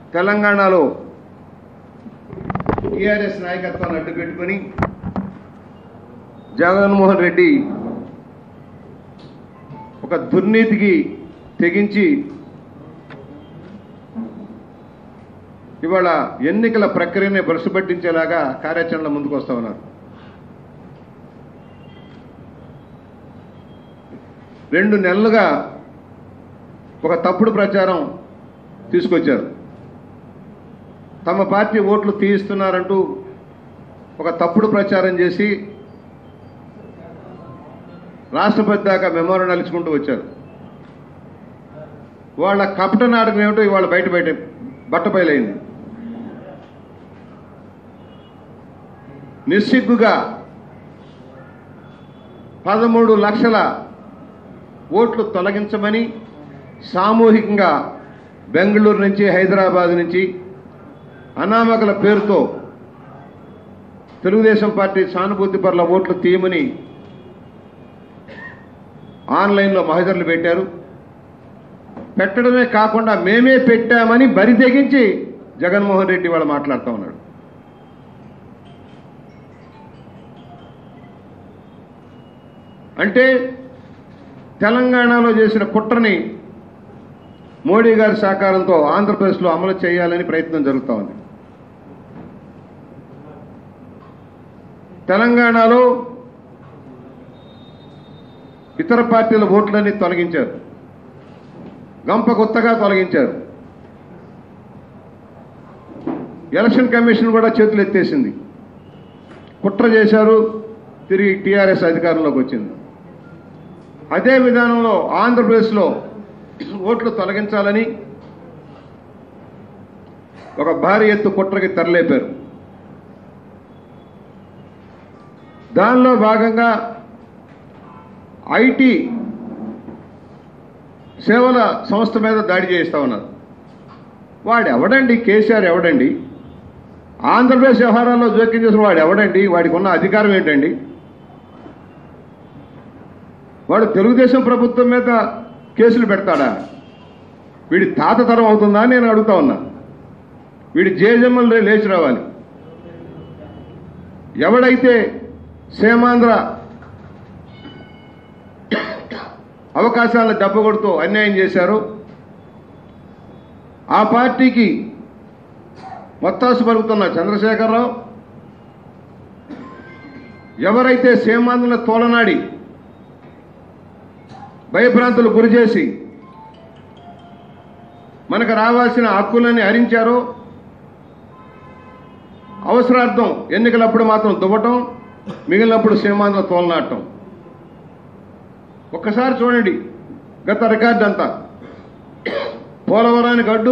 తెలంగాణలో టీఆర్ఎస్ నాయకత్వాన్ని అడ్డు పెట్టుకొని జగన్మోహన్ రెడ్డి ఒక దుర్నీతికి తెగించి ఇవాళ ఎన్నికల ప్రక్రియని భ్రష్టుపట్టించేలాగా కార్యాచరణ ముందుకు వస్తా ఉన్నారు రెండు నెలలుగా ఒక తప్పుడు ప్రచారం తీసుకొచ్చారు తమ పార్టీ ఓట్లు తీయిస్తున్నారంటూ ఒక తప్పుడు ప్రచారం చేసి రాష్ట్రపతి దాకా మెమోరాండాలు ఇచ్చుకుంటూ వచ్చారు వాళ్ళ కపట నాటకం ఏమిటో ఇవాళ బయట బయట బట్టబయలైంది నిస్సిగ్గుగా పదమూడు లక్షల ఓట్లు తొలగించమని సామూహికంగా బెంగళూరు నుంచి హైదరాబాద్ నుంచి అనామకుల పేరుతో తెలుగుదేశం పార్టీ సానుభూతి పరుల ఓట్లు తీయమని ఆన్లైన్లో మహజర్లు పెట్టారు పెట్టడమే కాకుండా మేమే పెట్టామని బరి తెగించి జగన్మోహన్ రెడ్డి వాళ్ళు మాట్లాడుతూ ఉన్నాడు అంటే తెలంగాణలో చేసిన కుట్రని మోడీ గారి సహకారంతో ఆంధ్రప్రదేశ్లో అమలు చేయాలని ప్రయత్నం జరుగుతూ ఉంది తెలంగాణలో ఇతర పార్టీల ఓట్లన్నీ తొలగించారు గంప కొత్తగా తొలగించారు ఎలక్షన్ కమిషన్ కూడా చేతులు ఎత్తేసింది కుట్ర చేశారు తిరిగి టీఆర్ఎస్ అధికారంలోకి వచ్చింది అదే విధానంలో ఆంధ్రప్రదేశ్లో ఓట్లు తొలగించాలని ఒక భారీ ఎత్తు కుట్రకి తరలేపారు దానిలో భాగంగా ఐటీ సేవల సంస్థ మీద దాడి చేయిస్తా ఉన్నారు వాడు ఎవడండి కేసీఆర్ ఎవడండి ఆంధ్రప్రదేశ్ వ్యవహారాల్లో జోక్యం చేసిన వాడు ఎవడండి వాడికి ఉన్న అధికారం ఏంటండి వాడు తెలుగుదేశం ప్రభుత్వం మీద కేసులు పెడతాడా వీడి తాత తరం అవుతుందా అని నేను అడుగుతా ఉన్నా వీడి జేజమ్మలు లేచి రావాలి ఎవడైతే సేమాంధ్ర అవకాశాలను దెబ్బకొడుతూ అన్యాయం చేశారో ఆ పార్టీకి మొత్తాసు పలుకుతున్న చంద్రశేఖరరావు ఎవరైతే సేమాంధ్రుల తోలనాడి భయభ్రాంతులు గురి చేసి మనకు రావాల్సిన హక్కులని హరించారో అవసరార్థం ఎన్నికలప్పుడు మాత్రం దువ్వటం మిగిలినప్పుడు సీమాంధ్ర తోలనాటం ఒక్కసారి చూడండి గత రికార్డు అంతా పోలవరానికి అడ్డు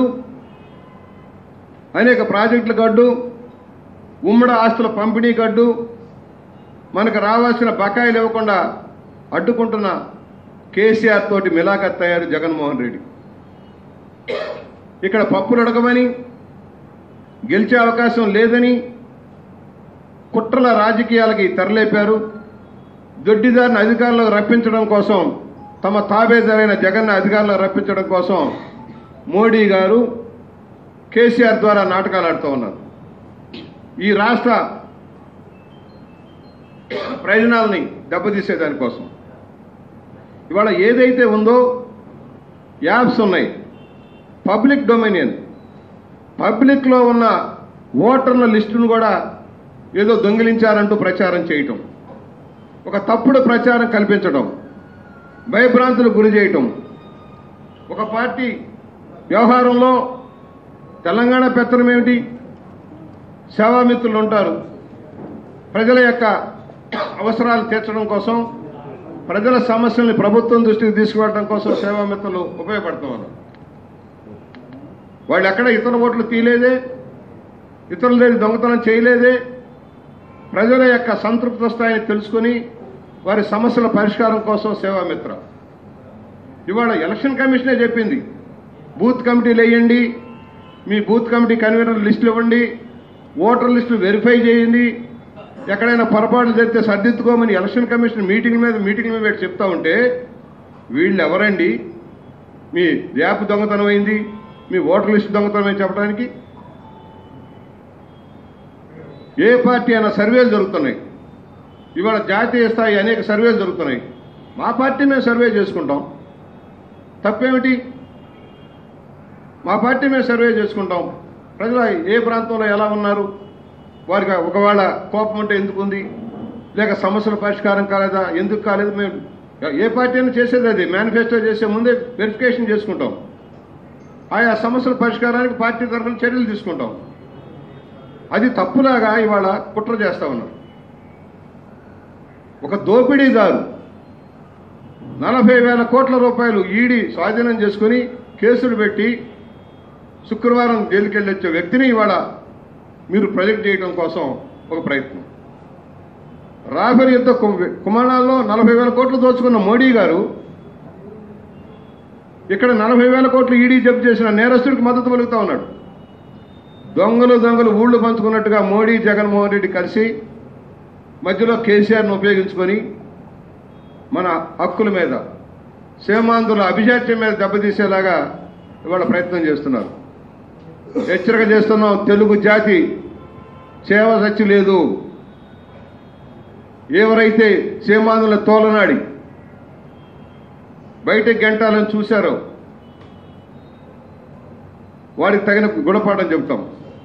అనేక ప్రాజెక్టులకు అడ్డు ఉమ్మడి ఆస్తుల పంపిణీకి అడ్డు మనకు రావాల్సిన బకాయిలు ఇవ్వకుండా అడ్డుకుంటున్న కేసీఆర్ తోటి మిలాఖత్ అయ్యారు జగన్మోహన్ రెడ్డి ఇక్కడ పప్పులు అడగమని గెలిచే అవకాశం లేదని కుట్రల రాజకీయాలకి తెరలేపారు దొడ్డిదారిని అధికారంలోకి రప్పించడం కోసం తమ తాబేదారైన జగన్ అధికారంలోకి రప్పించడం కోసం మోడీ గారు కేసీఆర్ ద్వారా నాటకాలు ఆడుతూ ఉన్నారు ఈ రాష్ట్ర ప్రయోజనాలని దెబ్బతీసే దానికోసం ఇవాళ ఏదైతే ఉందో యాప్స్ ఉన్నాయి పబ్లిక్ డొమినియన్ పబ్లిక్లో ఉన్న ఓటర్ల లిస్టును కూడా ఏదో దొంగిలించారంటూ ప్రచారం చేయటం ఒక తప్పుడు ప్రచారం కల్పించడం భయభ్రాంతులకు గురి చేయటం ఒక పార్టీ వ్యవహారంలో తెలంగాణ పెత్తనం ఏమిటి సేవామిత్రులు ఉంటారు ప్రజల యొక్క అవసరాలు తీర్చడం కోసం ప్రజల సమస్యల్ని ప్రభుత్వం దృష్టికి తీసుకువెళ్ళడం కోసం సేవామిత్రులు ఉపయోగపడుతున్నారు వాళ్ళు ఎక్కడ ఇతర ఓట్లు తీయలేదే ఇతరుల దగ్గర దొంగతనం చేయలేదే ప్రజల యొక్క సంతృప్త స్థాయిని తెలుసుకొని వారి సమస్యల పరిష్కారం కోసం సేవామిత్ర ఇవాళ ఎలక్షన్ కమిషనే చెప్పింది బూత్ కమిటీలు వేయండి మీ బూత్ కమిటీ కన్వీనర్ లిస్టులు ఇవ్వండి ఓటర్ లిస్టులు వెరిఫై చేయండి ఎక్కడైనా పొరపాట్లు జరిగితే సర్దిద్దుకోమని ఎలక్షన్ కమిషన్ మీటింగ్ మీద మీటింగ్ మీద పెట్టి చెప్తా ఉంటే వీళ్ళు ఎవరండి మీ యాప్ దొంగతనం అయింది మీ ఓటర్ లిస్ట్ దొంగతనమే చెప్పడానికి ఏ పార్టీ అయినా సర్వేలు జరుగుతున్నాయి ఇవాళ జాతీయ స్థాయి అనేక సర్వేలు జరుగుతున్నాయి మా పార్టీ మేము సర్వే చేసుకుంటాం తప్పేమిటి మా పార్టీ మేము సర్వే చేసుకుంటాం ప్రజలు ఏ ప్రాంతంలో ఎలా ఉన్నారు వారికి ఒకవేళ కోపం అంటే ఎందుకు ఉంది లేక సమస్యల పరిష్కారం కాలేదా ఎందుకు కాలేదు మేము ఏ పార్టీ అయినా చేసేది అది మేనిఫెస్టో చేసే ముందే వెరిఫికేషన్ చేసుకుంటాం ఆయా సమస్యల పరిష్కారానికి పార్టీ తరఫున చర్యలు తీసుకుంటాం అది తప్పులాగా ఇవాళ కుట్ర చేస్తా ఉన్నారు ఒక దోపిడీదారు నలభై వేల కోట్ల రూపాయలు ఈడీ స్వాధీనం చేసుకుని కేసులు పెట్టి శుక్రవారం జైలుకి వెళ్ళి వచ్చే వ్యక్తిని ఇవాళ మీరు ప్రొజెక్ట్ చేయడం కోసం ఒక ప్రయత్నం రాబరీ యుద్ధ కు- కుమారాల్లో నలభై వేల కోట్లు దోచుకున్న మోడీ గారు ఇక్కడ నలభై వేల కోట్లు ఈడీ జప్తు చేసిన నేరస్తుడికి మద్దతు పలుకుతా ఉన్నాడు దొంగలు దొంగలు ఊళ్ళు పంచుకున్నట్టుగా మోడీ జగన్మోహన్ రెడ్డి కలిసి మధ్యలో కేసీఆర్ను ఉపయోగించుకొని మన హక్కుల మీద సీమాంధ్రుల అభిజాత్యం మీద దెబ్బతీసేలాగా ఇవాళ ప్రయత్నం చేస్తున్నారు హెచ్చరిక చేస్తున్నాం తెలుగు జాతి సేవ సచ్చి లేదు ఎవరైతే సీమాంధ్రుల తోలనాడి బయటకు గంటాలని చూశారో వాడికి తగిన గుణపాఠం చెబుతాం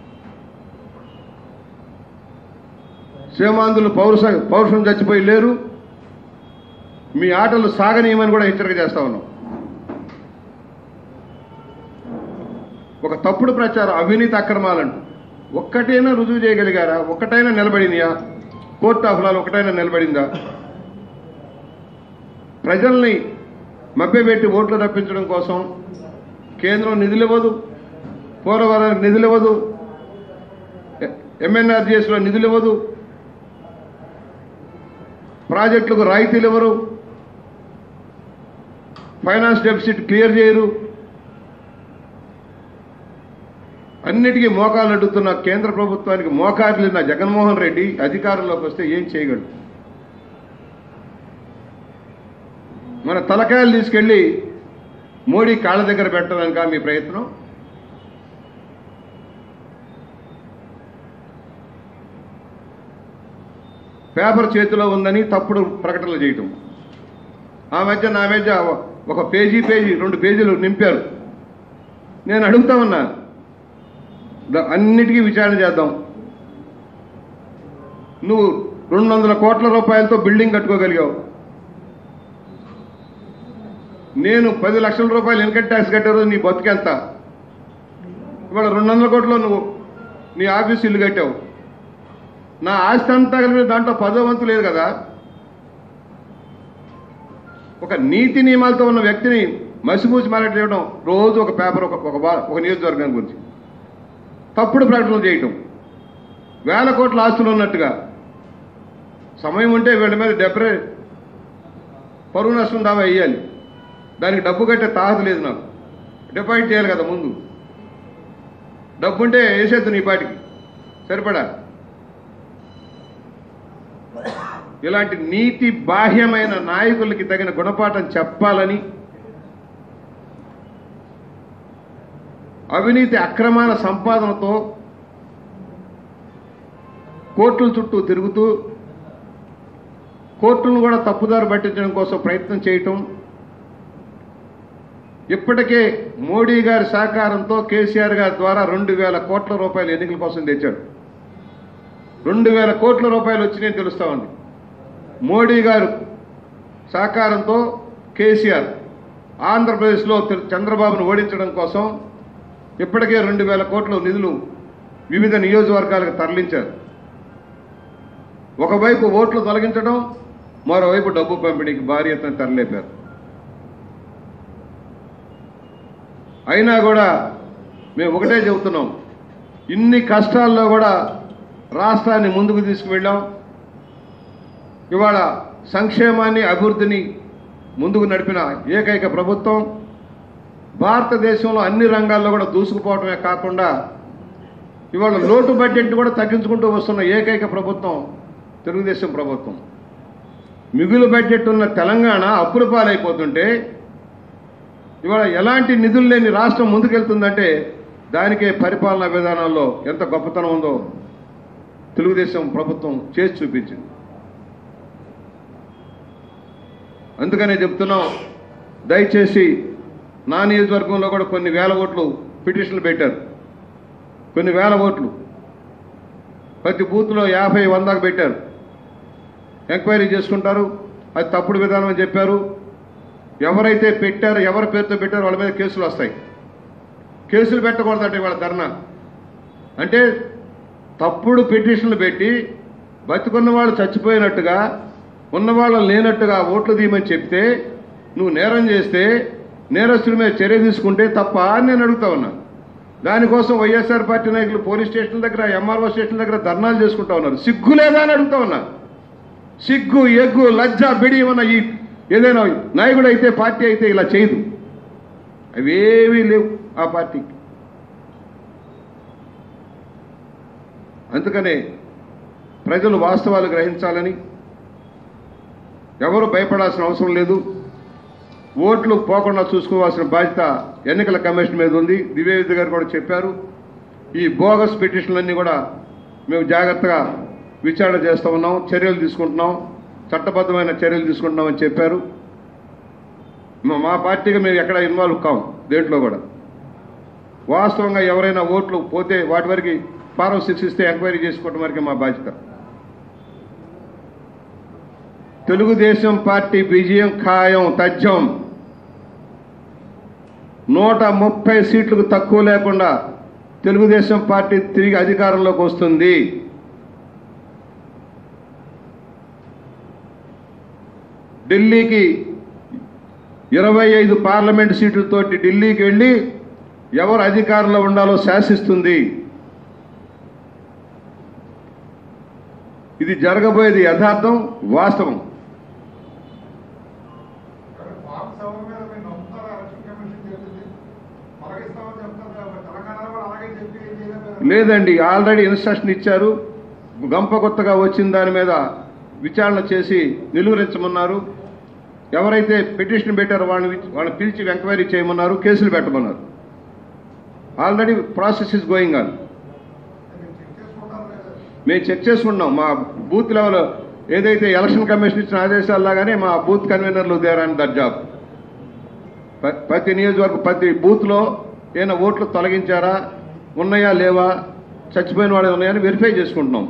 సీమాంధ్రులు పౌరుష పౌరుషం చచ్చిపోయి లేరు మీ ఆటలు సాగనీయమని కూడా హెచ్చరిక చేస్తా ఉన్నాం ఒక తప్పుడు ప్రచారం అవినీతి అక్రమాలంటూ ఒక్కటైనా రుజువు చేయగలిగారా ఒక్కటైనా నిలబడినయా కోర్టు అఫలాలు ఒకటైనా నిలబడిందా ప్రజల్ని మభ్యపెట్టి ఓట్లు రప్పించడం కోసం కేంద్రం నిధులు ఇవ్వదు పోలవరానికి నిధులు ఇవ్వదు ఎంఎన్ఆర్జీఎస్లో నిధులు ఇవ్వదు ప్రాజెక్టులకు రాయితీలు ఇవ్వరు ఫైనాన్స్ డెఫిసిట్ క్లియర్ చేయరు అన్నిటికీ మోకాలు అడ్డుతున్న కేంద్ర ప్రభుత్వానికి మోకారులిన జగన్మోహన్ రెడ్డి అధికారంలోకి వస్తే ఏం చేయగలడు మన తలకాయలు తీసుకెళ్లి మోడీ కాళ్ళ దగ్గర పెట్టడానికా మీ ప్రయత్నం పేపర్ చేతిలో ఉందని తప్పుడు ప్రకటనలు చేయటం ఆ మధ్య నా మధ్య ఒక పేజీ పేజీ రెండు పేజీలు నింపారు నేను అడుగుతా ఉన్నా ద- అన్నిటికీ విచారణ చేద్దాం నువ్వు రెండు వందల కోట్ల రూపాయలతో బిల్డింగ్ కట్టుకోగలిగావు నేను పది లక్షల రూపాయలు ఇన్కమ్ ట్యాక్స్ కట్టారు నీ బతుకెంత ఇవాళ రెండు వందల కోట్లు నువ్వు నీ ఆఫీస్ ఇల్లు కట్టావు నా ఆస్తి అంతా కలిపి దాంట్లో పదో వంతు లేదు కదా ఒక నీతి నియమాలతో ఉన్న వ్యక్తిని మసిమూసి మాట్లాడేయడం రోజు ఒక పేపర్ ఒక ఒక వా- ఒక నియోజకవర్గం గురించి తప్పుడు ప్రకటనలు చేయటం వేల కోట్ల ఆస్తులు ఉన్నట్టుగా సమయం ఉంటే వీళ్ళ మీద డెబ్బై పరువు నష్టం దావా వేయాలి దానికి డబ్బు కట్టే తాహత లేదు నాకు డిపాజిట్ చేయాలి కదా ముందు డబ్బు ఉంటే వేసేద్దు నీ పాటికి సరిపడా ఇలాంటి నీతి బాహ్యమైన నాయకులకి తగిన గుణపాఠం చెప్పాలని అవినీతి అక్రమాల సంపాదనతో కోర్టుల చుట్టూ తిరుగుతూ కోర్టులను కూడా తప్పుదారి పట్టించడం కోసం ప్రయత్నం చేయటం ఇప్పటికే మోడీ గారి సహకారంతో కేసీఆర్ గారి ద్వారా రెండు వేల కోట్ల రూపాయలు ఎన్నికల కోసం తెచ్చాడు రెండు వేల కోట్ల రూపాయలు వచ్చినాయని తెలుస్తా ఉంది మోడీ గారు సహకారంతో కేసీఆర్ ఆంధ్రప్రదేశ్లో తె- చంద్రబాబును ఓడించడం కోసం ఇప్పటికే రెండు వేల కోట్ల నిధులు వివిధ నియోజకవర్గాలకు తరలించారు ఒకవైపు ఓట్లు తొలగించడం మరోవైపు డబ్బు పంపిణీకి భారీ ఎత్తున తరలేపారు అయినా కూడా మేము ఒకటే చెబుతున్నాం ఇన్ని కష్టాల్లో కూడా రాష్ట్రాన్ని ముందుకు తీసుకువెళ్ళాం ఇవాళ సంక్షేమాన్ని అభివృద్ధిని ముందుకు నడిపిన ఏకైక ప్రభుత్వం భారతదేశంలో అన్ని రంగాల్లో కూడా దూసుకుపోవడమే కాకుండా ఇవాళ లోటు బడ్జెట్ కూడా తగ్గించుకుంటూ వస్తున్న ఏకైక ప్రభుత్వం తెలుగుదేశం ప్రభుత్వం మిగులు బడ్జెట్ ఉన్న తెలంగాణ అప్పుల పాలైపోతుంటే ఇవాళ ఎలాంటి నిధులు లేని రాష్ట్రం ముందుకెళ్తుందంటే దానికే పరిపాలనా విధానంలో ఎంత గొప్పతనం ఉందో తెలుగుదేశం ప్రభుత్వం చేసి చూపించింది అందుకనే చెప్తున్నాం దయచేసి నా నియోజకవర్గంలో కూడా కొన్ని వేల ఓట్లు పిటిషన్లు పెట్టారు కొన్ని వేల ఓట్లు ప్రతి బూత్లో యాభై వందకు పెట్టారు ఎంక్వైరీ చేసుకుంటారు అది తప్పుడు విధానం అని చెప్పారు ఎవరైతే పెట్టారో ఎవరి పేరుతో పెట్టారో వాళ్ళ మీద కేసులు వస్తాయి కేసులు పెట్టకూడదంటే వాళ్ళ ధర్నా అంటే తప్పుడు పిటిషన్లు పెట్టి బతుకున్న వాళ్ళు చచ్చిపోయినట్టుగా ఉన్నవాళ్ళని లేనట్టుగా ఓట్లు తీయమని చెప్తే నువ్వు నేరం చేస్తే నేరస్తుడి మీద చర్య తీసుకుంటే తప్ప అని నేను అడుగుతా ఉన్నా దానికోసం వైఎస్ఆర్ పార్టీ నాయకులు పోలీస్ స్టేషన్ దగ్గర ఎంఆర్ఓ స్టేషన్ దగ్గర ధర్నాలు చేసుకుంటా ఉన్నారు సిగ్గు లేదా అని అడుగుతా ఉన్నా సిగ్గు ఎగ్గు లజ్జ బిడి ఉన్న ఈ ఏదైనా నాయకుడు అయితే పార్టీ అయితే ఇలా చేయదు అవేవీ లేవు ఆ పార్టీకి అందుకనే ప్రజలు వాస్తవాలు గ్రహించాలని ఎవరు భయపడాల్సిన అవసరం లేదు ఓట్లు పోకుండా చూసుకోవాల్సిన బాధ్యత ఎన్నికల కమిషన్ మీద ఉంది దివ్యవిద్య గారు కూడా చెప్పారు ఈ బోగస్ పిటిషన్లన్నీ కూడా మేము జాగ్రత్తగా విచారణ చేస్తూ ఉన్నాం చర్యలు తీసుకుంటున్నాం చట్టబద్ధమైన చర్యలు తీసుకుంటున్నామని చెప్పారు మా- మా పార్టీగా మేము ఎక్కడ ఇన్వాల్వ్ కాం దేంట్లో కూడా వాస్తవంగా ఎవరైనా ఓట్లు పోతే వాటి వరకు ఫారం సిక్స్ ఇస్తే ఎంక్వైరీ చేసుకోవడం వరకే మా బాధ్యత తెలుగుదేశం పార్టీ విజయం ఖాయం తథ్యం నూట ముప్పై సీట్లకు తక్కువ లేకుండా తెలుగుదేశం పార్టీ తిరిగి అధికారంలోకి వస్తుంది ఢిల్లీకి ఇరవై ఐదు పార్లమెంట్ సీట్లతోటి ఢిల్లీకి వెళ్ళి ఎవరు అధికారంలో ఉండాలో శాసిస్తుంది ఇది జరగబోయేది యథార్థం వాస్తవం కానీ ఫామ్ సెవెన్ మీద మీరు నమ్ముతారా ఎలక్షన్ కమిషన్ చెప్పింది తొలగిస్తామని చెప్తారు కదా, మరి తెలంగాణలో కూడా అలాగే చెప్పి ఏం చేయలేదు లేదండి ఆల్రెడీ ఇన్స్ట్రక్షన్ ఇచ్చారు గంప కొత్తగా వచ్చిన దాని మీద విచారణ చేసి నిలువరించమన్నారు ఎవరైతే పిటిషన్ పెట్టారో వాళ్ళని విచ్- వాళ్ళని పిలిచి ఎంక్వైరీ చేయమన్నారు కేసులు పెట్టమన్నారు already process is going on మీరు చెక్ చేసుకుంటారు లేదా మేము చెక్ చేసుకున్నాం మా బూత్ లెవెల్ ఏదైతే ఎలక్షన్ కమిషన్ ఇచ్చిన ఆదేశాల్లాగానే మా బూత్ కన్వీనర్లు దేర్ అండ్ దట్ జాబ్ ప- ప్రతి నియోజకవర్గ ప్రతి బూత్లో ఏమైనా ఓట్లు తొలగించారా ఉన్నాయా లేవా చచ్చిపోయిన వాళ్ళు ఉన్నాయని వెరిఫై చేసుకుంటున్నాం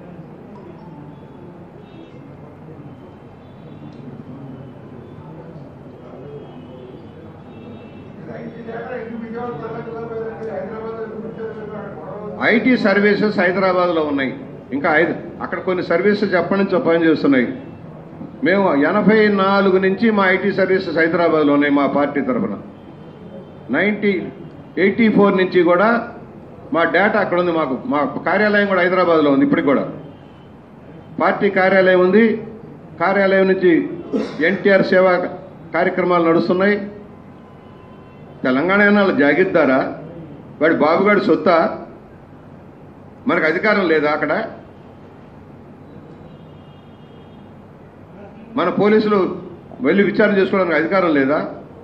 ఇది ఐటీ డేటా ఎందుకు విజయవాడ తెలంగాణలో హైదరాబాద్ ఎందుకు పెట్టారు? అక్కడ గొడవ ఐటీ సర్వీసెస్ హైదరాబాద్లో ఉన్నాయి ఇంకా ఐదు- అక్కడ కొన్ని సర్వీసెస్ ఎప్పటి నుంచో పనిచేస్తున్నాయి మేము ఎనభై నాలుగు నుంచి మా ఐటీ సర్వీసెస్ హైదరాబాద్లో ఉన్నాయి మా పార్టీ తరఫున నైన్టీ ఎయిటీ ఫోర్ నుంచి కూడా మా డేటా అక్కడ ఉంది మాకు మా కార్యాలయం కూడా హైదరాబాద్లో ఉంది ఇప్పటికి కూడా పార్టీ కార్యాలయం ఉంది కార్యాలయం నుంచి ఎన్టీఆర్ సేవా కార్యక్రమాలు నడుస్తున్నాయి తెలంగాణ ఏమన్నా జాగిద్దారా వాడి బాబుగాడి సొత్తా మనకు అధికారం లేదా అక్కడ మన పోలీసులు వెళ్ళి విచారణ చేసుకోవడానికి అధికారం లేదా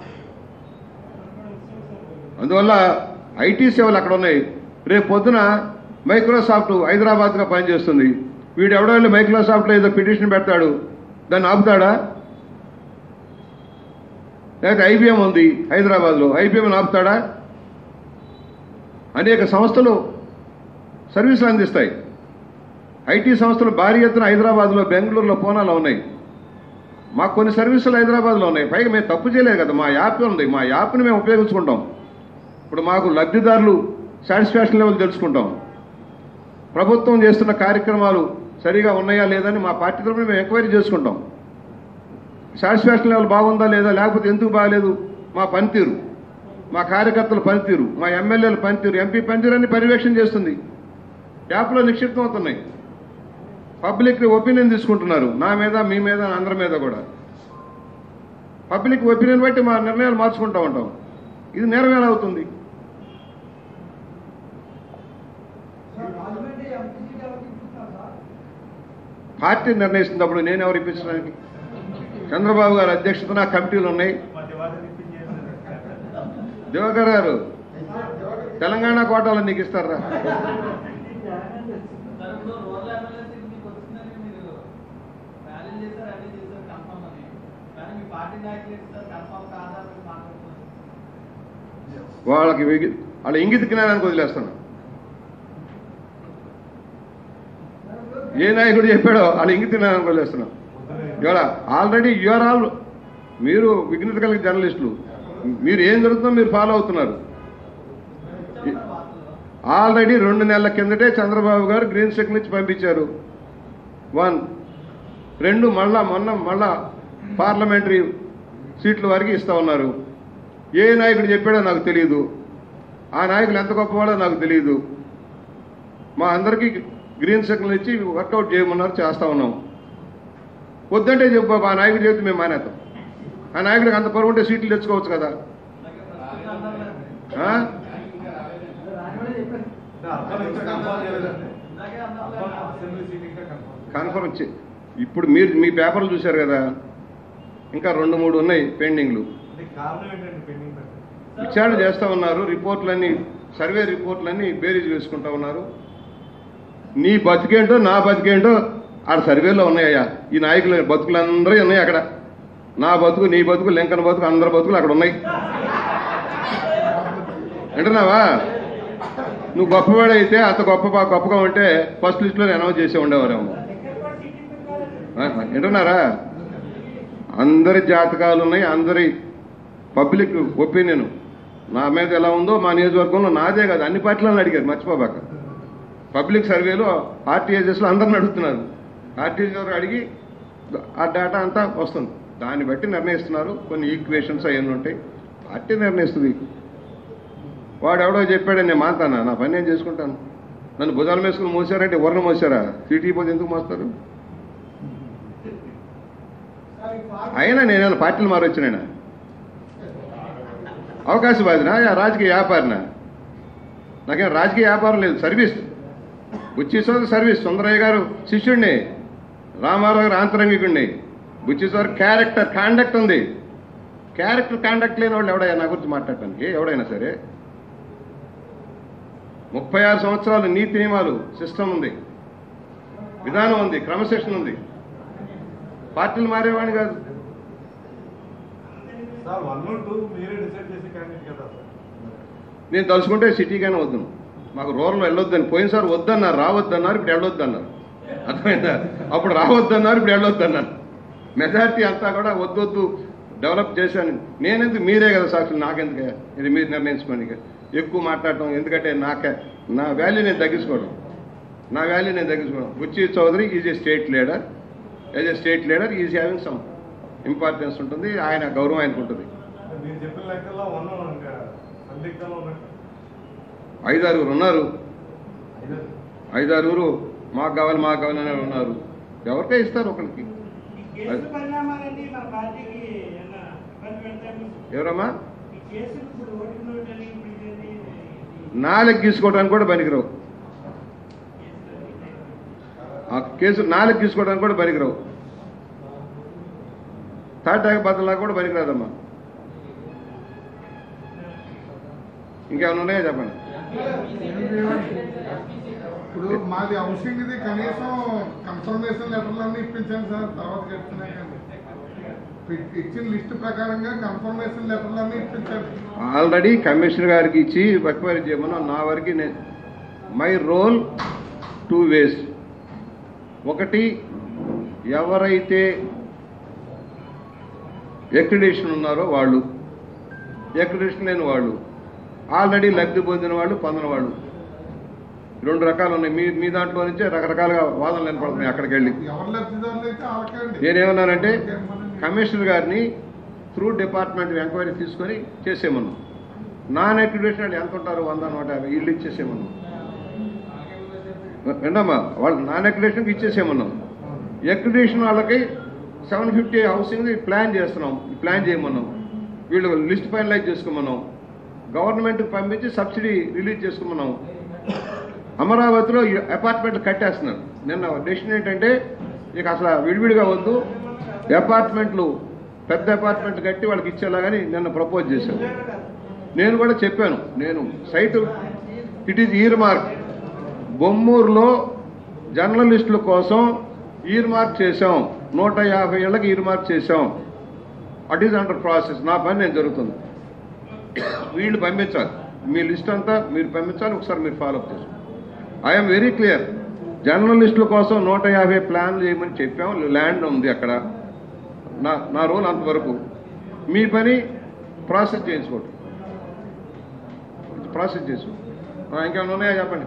అందువల్ల ఐటీ సేవలు అక్కడ ఉన్నాయి రేపు పొద్దున మైక్రోసాఫ్ట్ హైదరాబాద్గా పనిచేస్తుంది వీడు ఎవడో వెళ్ళి మైక్రోసాఫ్ట్లో ఏదో పిటిషన్ పెడతాడు దాన్ని ఆపుతాడా లేకపోతే ఐబిఎం ఉంది హైదరాబాద్లో ఐబిఎం ఆపుతాడా అనేక సంస్థలు సర్వీసులు అందిస్తాయి ఐటీ సంస్థలు భారీ ఎత్తున హైదరాబాద్లో బెంగళూరులో పూనాలో ఉన్నాయి మాకు కొన్ని సర్వీసులు హైదరాబాద్లో ఉన్నాయి పైగా మేము తప్పు చేయలేదు కదా మా యాప్ ఉంది మా యాప్ని మేము ఉపయోగించుకుంటాం ఇప్పుడు మాకు లబ్ధిదారులు సాటిస్ఫాక్షన్ లెవెల్ తెలుసుకుంటాం ప్రభుత్వం చేస్తున్న కార్యక్రమాలు సరిగా ఉన్నాయా లేదని మా పార్టీ తరఫున మేము ఎంక్వైరీ చేసుకుంటాం సాటిస్ఫాక్షన్ లెవెల్ బాగుందా లేదా లేకపోతే ఎందుకు బాగలేదు మా పనితీరు మా కార్యకర్తల పనితీరు మా ఎమ్మెల్యేల పనితీరు ఎంపీ పనితీరు అన్ని పర్యవేక్షణ చేస్తుంది యాప్లో నిక్షిప్తం అవుతున్నాయి పబ్లిక్ ఒపీనియన్ తీసుకుంటున్నారు నా మీద మీ మీద అందరి మీద కూడా పబ్లిక్ ఒపీనియన్ బట్టి మా నిర్ణయాలు మార్చుకుంటూ ఉంటాం ఇది నేరమేలా అవుతుంది రాజమండ్రి ఎంపీ సీట్ ఎవరికి ఇస్తున్నారు సార్ పార్టీ నిర్ణయిస్తున్నప్పుడు నేను ఎవరు ఇప్పించడానికి చంద్రబాబు గారి అధ్యక్షతన కమిటీలు ఉన్నాయి మధ్యవాదం ఇప్పించేసారు దివాకర్ గారు తెలంగాణ కోటాలో నీకు ఇస్తారా సార్ ఇప్పుడు రూరల్ ఎమ్మెల్యే సీట్ మీకు వచ్చిందని మీరు ర్యాలీ చేశారు అన్ని చేశారు కన్ఫర్మ్ అని కానీ మీ పార్టీ నాయకులు ఇస్తారు కన్ఫర్మ్ కాదా అని మీరు మాట్లాడుతున్నారు వాళ్ళకి విగి- వాళ్ళ ఇంగిత జ్ఞానానికి వదిలేస్తాను ఏ నాయకుడు చెప్పాడో వాళ్ళ ఇంగిత జ్ఞానానికి వదిలేస్తున్నాం ఇవాళ ఆల్రెడీ యూఆర్ ఆల్ మీరు విఘ్నత కలిగిన జర్నలిస్టులు మీరు ఏం జరుగుతుందో మీరు ఫాలో అవుతున్నారు వచ్చాం సార్ వార్తల్లో ఆల్రెడీ రెండు నెలల కిందటే చంద్రబాబు గారు గ్రీన్ సిగ్నల్ ఇచ్చి పంపించారు వన్ రెండు మళ్ళా మొన్న మళ్ళా పార్లమెంటరీ సీట్ల వరకు ఇస్తా ఉన్నారు ఏ నాయకుడు చెప్పాడో నాకు తెలియదు ఆ నాయకులు ఎంత గొప్పవాడో నాకు తెలియదు మా అందరికీ గ్రీన్ సిగ్నల్ ఇచ్చి వర్కౌట్ చేయమన్నారు చేస్తా ఉన్నాం వద్దంటే చెప్పు బాబు, ఆ నాయకుడు చెబితే మేము మానేస్తాం ఆ నాయకుడికి అంత పొరవ ఉంటే సీట్లు తెచ్చుకోవచ్చు కదా అలాగే ప్రస్తుతం అన్నారు ఆ? ఇందాకే అన్నారు కన్ఫర్మ్ చే ఇప్పుడు మీరు మీ పేపర్లు చూశారు కదా ఇంకా రెండు మూడు ఉన్నాయి పెండింగ్లు కారణం ఏంటండి పెండింగ్ విచారణ చేస్తూ ఉన్నారు రిపోర్ట్లన్నీ సర్వే రిపోర్ట్లన్నీ బేరీజ్ వేసుకుంటా ఉన్నారు నీ బతికేంటో నా బతికేంటో ఆడ సర్వేలో ఉన్నాయ్యా ఈ నాయకుల బతుకులందరూ ఉన్నాయి అక్కడ నా బతుకు నీ బతుకు లింకన్ బతుకు అందరి బతుకులు అక్కడ ఉన్నాయి వింటున్నావా నువ్వు గొప్పవాడైతే అంత గొప్ప గొప్పగా ఉంటే ఫస్ట్ లిస్ట్లో అనౌన్స్ చేసే ఉండేవారేమో ఆ, వింటున్నారా అందరి జాతకాలు ఉన్నాయి అందరి పబ్లిక్ ఒపీనియన్ నా మీద ఎలా ఉందో మా నియోజకవర్గంలో నాదే కాదు అన్ని పార్టీలను అడిగారు మర్చిపోబాక పబ్లిక్ సర్వేలో ఆర్టీఎస్ఎస్లో అందరిని అడుగుతున్నారు ఆర్టీఎస్ అడిగి ఆ డేటా అంతా వస్తుంది దాన్ని బట్టి నిర్ణయిస్తున్నారు కొన్ని ఈక్వేషన్స్ అవన్నీ ఉంటాయి పార్టీ నిర్ణయిస్తుంది వాడు ఎవడో చెప్పాడు నేను మాతానా నా పని నేను చేసుకుంటాను నన్ను భుజాలు వేసుకుని మోసారంటే ఎవరిని మోసారా సిటీ పోతే ఎందుకు మోస్తారు అయినా నేనేమైనా పార్టీలు మారొచ్చినాయన అవకాశవాదినా యా రాజకీయ వ్యాపారినా నాకేం రాజకీయ వ్యాపారం లేదు సర్వీస్ బుచ్చిశ్వర సర్వీస్ సుందరయ్య గారు శిష్యుడిని రామారావు గారు ఆంతరంగికుడిని బుచ్చిశ్వర క్యారెక్టర్ కాండక్ట్ ఉంది క్యారెక్టర్ కాండక్ట్ లేని వాళ్ళు ఎవడైనా నా గురించి మాట్లాడటానికి ఎవడైనా సరే ముప్పై ఆరు సంవత్సరాలు నీతి నియమాలు సిస్టమ్ ఉంది విధానం ఉంది క్రమశిక్షణ ఉంది పార్టీలు మారేవాడిని కాదు సార్ వన్ టూ మీరే డిసైడ్ చేసే క్యాండిడేట్ కదా సార్ నేను తలుచుకుంటే సిటీగానే వద్దును మాకు రూరల్ వెళ్ళొద్దని పోయినసారి వద్దన్నారు రావద్దన్నారు ఇప్పుడు వెళ్ళొద్దన్నారు అర్థమైందా అప్పుడు రావద్దన్నారు ఇప్పుడు వెళ్ళొద్దన్నారు మెజారిటీ అంతా కూడా వద్దొద్దు డెవలప్ చేశాను నేనెందుకు మీరే కదా సాక్షులు నాకెందుకు ఇది మీరు నిర్ణయించుకోండి ఇక. ఎక్కువ మాట్లాడటం ఎందుకంటే నాకే నా వాల్యూ నేను తగ్గించుకోవడం నా వాల్యూ నేను తగ్గించుకోవడం Buchi Chowdary is a state leader as a state leader is having some importance ఉంటుంది ఆయన గౌరవం ఆయనకు ఉంటుంది మీరు చెప్పిన లెక్కల్లో వన్ ఇంకా సందిగ్ధంలో ఉన్నట్టు ఐదారుగురు ఉన్నారు ఐదారుగురు మాకు కావాలి మాకు కావాలి అని ఉన్నారు ఎవరికే ఇస్తారు ఒకరికి ఈ కేసు పరిణామాలన్నీ మన పార్టీకి ఏమన్నా ఇబ్బంది పెడతాయి ఎవరమ్మా ఈ కేసులు ఇప్పుడు ఓటు నోట్ అని ఇప్పుడు ఇదేంటి, ఇది నాలుగు గీసుకోవడానికి కూడా పనికిరావు ఆ కేసు నాలుగు గీసుకోవడానికి కూడా పనికిరావు తాటాక బద్దలా కూడా పనికిరాదమ్మా ఇంకేమైనా ఉన్నాయా చెప్పండి ఇప్పుడు మాది హౌసింగ్ ఇది కనీసం కన్ఫర్మేషన్ లెటర్లన్నీ ఇప్పించాను సార్ తర్వాత చెప్తున్నాయి కానీ ఇ- ఇచ్చిన లిస్ట్ ప్రకారంగా కన్ఫర్మేషన్ లెటర్లన్నీ ఇప్పించాను ఆల్రెడీ కమిషనర్ గారికి ఇచ్చి రిక్వైరీ చేయమని నా వరకు నేను మై రోల్ టూ వేస్ ఒకటి ఎవరైతే ఎక్రిడేషన్ ఉన్నారో వాళ్ళు ఎక్రిడేషన్ లేని వాళ్ళు ఆల్రెడీ లబ్ధి పొందిన వాళ్ళు పొందిన వాళ్ళు రెండు రకాలు ఉన్నాయి మీ మీ దాంట్లో నుంచే రకరకాలుగా వాదనలు వినపడుతున్నాయి అక్కడికి వెళ్ళి ఎవరు లబ్ధిదారులు అయితే వాళ్ళకండి నేనేమన్నానంటే కమిషనర్ గారిని త్రూ డిపార్ట్మెంట్ ఎంక్వైరీ తీసుకొని చేసేమన్నాం నాన్ అక్రిడేషన్ వాళ్ళు ఎంత ఉంటారు వంద నూట యాభై ఇల్లు ఇచ్చేసేమన్నాం విన్నామా వాళ్ళు నాన్ అక్రిడేషన్కి ఇచ్చేసేమన్నాం అక్రిడేషన్ వాళ్ళకి సెవెన్ ఫిఫ్టీ హౌసింగ్ ప్లాన్ చేస్తున్నాం ప్లాన్ చేయమన్నాం వీళ్ళు లిస్ట్ ఫైనలైజ్ చేసుకోమన్నాం గవర్నమెంట్కి పంపించి సబ్సిడీ రిలీజ్ చేసుకోమన్నాం అమరావతిలో ఈ అపార్ట్మెంట్లు కట్టేస్తున్నారు నిన్న డెసిషన్ ఏంటంటే ఇక అసలు విడివిడిగా వద్దు అపార్ట్మెంట్లు పెద్ద అపార్ట్మెంట్ కట్టి వాళ్ళకి ఇచ్చేలాగని నిన్న ప్రపోజ్ చేశారు నేను కూడా చెప్పాను నేను site it is earmark బొమ్మూరులో జర్నలిస్టుల కోసం ఈర్ మార్క్ చేశాం నూట యాభై ఏళ్ళకి ఈర్ మార్క్ చేశాం అట్ ఈజ్ అండర్ ప్రాసెస్ నా పని నేను జరుగుతుంది వీళ్ళు పంపించాలి మీ లిస్ట్ అంతా మీరు పంపించాలి ఒకసారి మీరు ఫాలోఅప్ చేసుకోండి ఐఎమ్ వెరీ క్లియర్ జర్నలిస్టుల కోసం నూట యాభై ప్లాన్లు చేయమని చెప్పాం ల్యాండ్ ఉంది అక్కడ నా నా రోల్ అంతవరకు మీ పని ప్రాసెస్ చేయించుకోండి ప్రాసెస్ చేసుకోండి ఆ, ఇంకేమైనా ఉన్నాయా చెప్పండి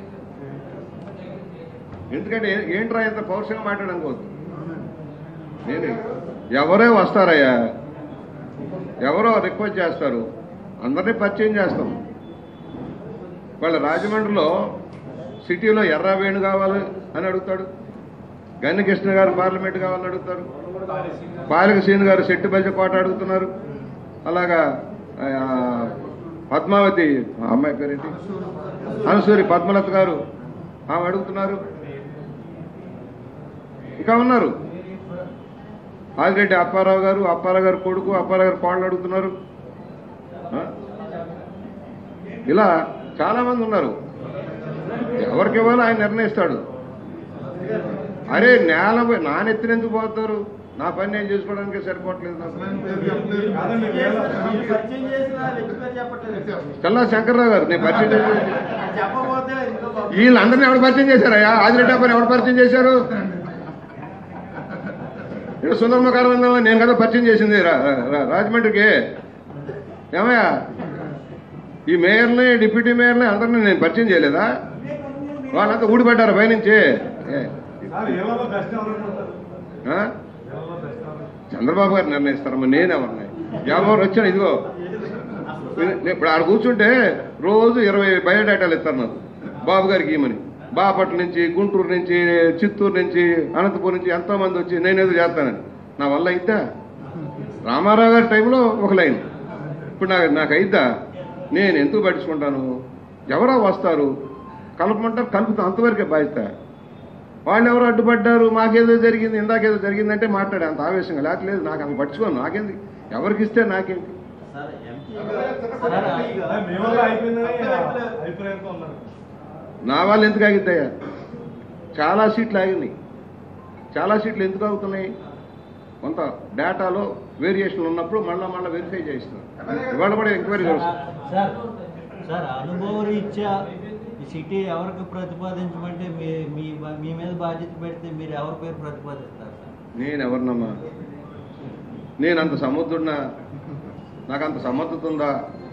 ఎందుకంటే ఏ- ఏంట్రా ఇంత పౌరుషంగా మాట్లాడనుకోవద్దు నేను ఎవరే వస్తారయ్యా ఎవరో రిక్వెస్ట్ చేస్తారు అందరినీ పరిచయం చేస్తాం వాళ్ళ రాజమండ్రిలో సిటీలో ఎర్ర వేణు కావాలి అని అడుగుతాడు గన్నికృష్ణ గారు పార్లమెంట్ కావాలని అడుగుతారు పాలక సీన్ గారు శెట్టి బల్జ కోట అడుగుతున్నారు అలాగా ఆ, పద్మావతి ఆ అమ్మాయి పేరేంటి అనసూరి పద్మలత గారు ఆమె అడుగుతున్నారు ఇంకా ఉన్నారు ఆదిరెడ్డి అప్పారావు గారు అప్పారావు గారు కొడుకు అప్పారావు గారు కోళ్ళు అడుగుతున్నారు ఆ? ఇలా చాలా మంది ఉన్నారు ఎవరికి ఇవ్వాలో ఆయన నిర్ణయిస్తాడు అరే నేల పోయి- నా నెత్తిన ఎందుకు పోతారు నా పని నేను చేసుకోవడానికి సరిపోవట్లేదు నాకు అసలు పేరు చెప్పలేదు పరిచయం చేసిన వ్యక్తి పేరు చెప్పట్లేదు చల్లా శంకర్రావు గారు నేను పరిచయం చేసి చెప్పబోతే ఇంకా బాగుంది. వీళ్ళందరినీ ఎవరు పరిచయం చేశారయ్యా ఆదిరెడ్డి అబ్బాయి ఎవరు పరిచయం చేశారు ఇక్కడ సుందరమకారం నేను కదా పరిచయం చేసింది రా- రా- రాజమండ్రికి ఏమయ్యా ఈ మేయర్ని డిప్యూటీ మేయర్ని అందరినీ నేను పరిచయం చేయలేదా వాళ్ళంతా ఊడిపడ్డారు పైనుంచి ఏ, ఆ? చంద్రబాబు గారు నిర్ణయిస్తారమ్మా నేనెవరిని ఎవరు వచ్చాను ఇదిగో నేను ఇప్పుడు ఆడ కూర్చుంటే రోజు ఇరవై బయోడేటాలు ఇస్తారు నాకు బాబు గారికి ఇమ్మని బాపట్ల నుంచి గుంటూరు నుంచి చిత్తూరు నుంచి అనంతపురం నుంచి ఎంతో మంది వచ్చి నేనేదో చేస్తానని నా వల్ల అయిద్దా రామారావు గారి టైంలో ఒక లైన్ ఇప్పుడు నాకు నాకు అయిద్దా నేను ఎందుకు పట్టించుకుంటాను ఎవరో వస్తారు కలపమంటారు కలుపుతాం అంతవరకే బాధ్యత వాళ్ళు ఎవరు అడ్డుపడ్డారు మాకేదో జరిగింది ఇందాకేదో జరిగిందంటే మాట్లాడే అంత ఆవేశంగా లేకలేదు నాకు అసలు పట్టించుకోను నాకేంది ఎవరికి ఇస్తే నాకేంటి సార్ ఎంపీగా నా వాళ్ళు ఎందుకు ఆగిద్దయ్యా చాలా సీట్లు ఆగినాయి చాలా సీట్లు ఎందుకు ఆగుతున్నాయి కొంత డేటాలో వేరియేషన్ ఉన్నప్పుడు మళ్ళా మళ్ళీ వెరిఫై చేస్తున్నారు ఇవాళ కూడా ఎంక్వైరీ చేస్తారు సార్ సార్ అనుభవ రీత్యా ఈ సిటీ ఎవరికి ప్రతిపాదించమంటే మీ మీ మీ మీద బాధ్యత పెడితే మీరు ఎవరి పేరు ప్రతిపాదిస్తారు సార్ నేను ఎవరినమ్మా నేను అంత సముద్రుడినా నాకు అంత సమర్థత ఉందా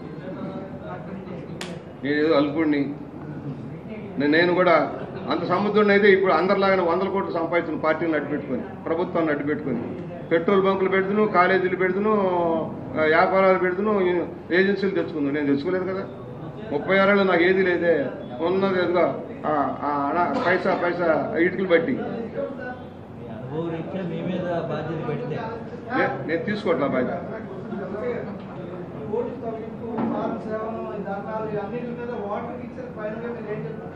నేను ఏదో అల్పుడిని నే- నేను కూడా అంత సముద్రుడిని అయితే ఇప్పుడు అందరిలాగానే వందల కోట్లు సంపాదించిన పార్టీని అడ్డు పెట్టుకొని ప్రభుత్వాన్ని అడ్డు పెట్టుకొని పెట్రోల్ బంకులు పెడుతును కాలేజీలు పెడుతును ఆ, వ్యాపారాలు పెడుతును ఏజెన్సీలు తెచ్చుకుందు నేను తెచ్చుకోలేదు కదా ముప్పై ఆరేళ్ళు నాకు ఏది లేదే ఉన్నది ఎదుగా పైసా పైసా ఇటుకలు బట్టి మీ అనుభవ రీత్యా మీ మీద బాధ్యత పెడితే నే- నేను తీసుకోవట్లా బాధ్యత పోలీస్ తగ్గింపు పార్క్ సేవలు ఈ దండాలు అన్నిటి మీద వాటర్ ఇచ్చిన ఫైనల్గా మీరు ఏం చెప్తారు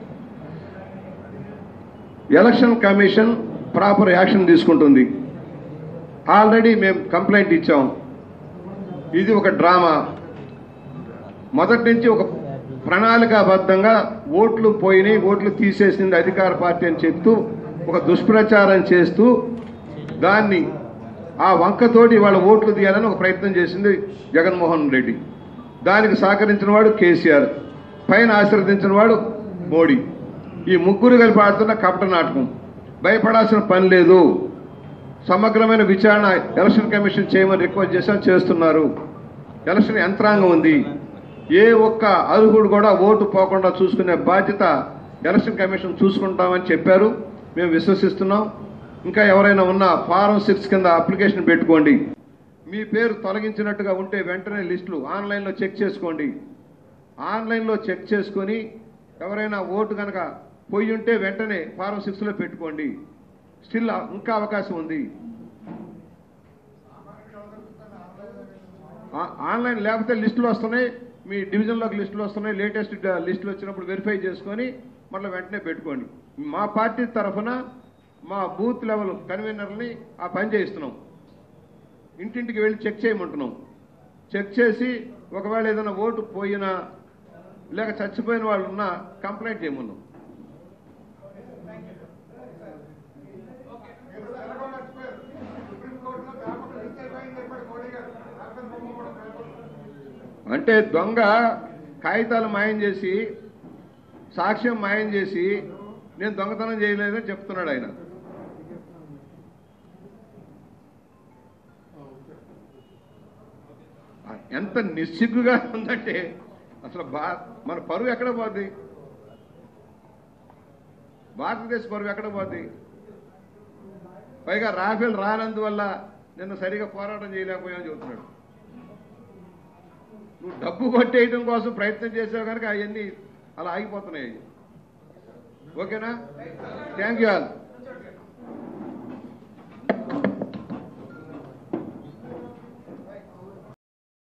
ఎలక్షన్ కమిషన్ ప్రాపర్ యాక్షన్ తీసుకుంటుంది ఆల్రెడీ మేము కంప్లైంట్ ఇచ్చాం ఇది ఒక డ్రామా మొదటి నుంచి ఒక ప్రణాళికాబద్ధంగా ఓట్లు పోయినాయి ఓట్లు తీసేసింది అధికార పార్టీ అని చెప్తూ ఒక దుష్ప్రచారం చేస్తూ దాన్ని ఆ వంకతోటి వాళ్ళ ఓట్లు తీయాలని ఒక ప్రయత్నం చేసింది జగన్మోహన్ రెడ్డి దానికి సహకరించిన వాడు కేసీఆర్ పైన ఆశీర్వదించిన వాడు మోడీ ఈ ముగ్గురు కలిపి ఆడుతున్న కపట నాటకం భయపడాల్సిన పని లేదు సమగ్రమైన విచారణ ఎలక్షన్ కమిషన్ చేయమని రిక్వెస్ట్ చేశా చేస్తున్నారు ఎలక్షన్ యంత్రాంగం ఉంది ఏ ఒక్క అర్హుడు కూడా ఓటు పోకుండా చూసుకునే బాధ్యత ఎలక్షన్ కమిషన్ చూసుకుంటామని చెప్పారు మేము విశ్వసిస్తున్నాం ఇంకా ఎవరైనా ఉన్నా ఫారం సిక్స్ కింద అప్లికేషన్ పెట్టుకోండి మీ పేరు తొలగించినట్టుగా ఉంటే వెంటనే లిస్టులు ఆన్లైన్లో చెక్ చేసుకోండి ఆన్లైన్లో చెక్ చేసుకొని ఎవరైనా ఓటు కనుక పోయి ఉంటే వెంటనే ఫారం సిక్స్లో పెట్టుకోండి స్టిల్ ఇంకా అవకాశం ఉంది ఆ- ఆన్లైన్ లేకపోతే లిస్టులు వస్తున్నాయి మీ డివిజన్లోకి లిస్టులు వస్తున్నాయి లేటెస్ట్ డ- లిస్టులు వచ్చినప్పుడు వెరిఫై చేసుకొని మళ్ళీ వెంటనే పెట్టుకోండి మా పార్టీ తరఫున మా బూత్ లెవెల్ కన్వీనర్ని ఆ పని చేయిస్తున్నాం ఇంటింటికి వెళ్ళి చెక్ చేయమంటున్నాం చెక్ చేసి ఒకవేళ ఏదైనా ఓటు పోయినా లేక చచ్చిపోయిన వాళ్ళు ఉన్నా కంప్లైంట్ చేయమన్నాం మీరు తెల్లగా మర్చిపోయారు. సుప్రీంకోర్టులో పేపర్ లీక్ అయిపోయింది చెప్పాడు మోడీ గారు రాష్ట్ర బొమ్మ కూడా పేపర్ అంటే దొంగ కాగితాలు మాయం చేసి సాక్ష్యం మాయం చేసి నేను దొంగతనం చేయలేదని చెప్తున్నాడు ఆయన ఎంత నిస్సిగ్గుగా ఉందంటే అసలు భా మన పరువు ఎక్కడ పోద్ది భారతదేశ పరువు ఎక్కడ పోద్ది పైగా రాఫెల్ రానందువల్ల నిన్న సరిగా పోరాటం చేయలేకపోయామని చెబుతున్నాడు నువ్వు డబ్బు కొట్టేయడం కోసం ప్రయత్నం చేసావు కనుక అవన్నీ అలా ఆగిపోతున్నాయి ఓకేనా థ్యాంక్ యూ ఆల్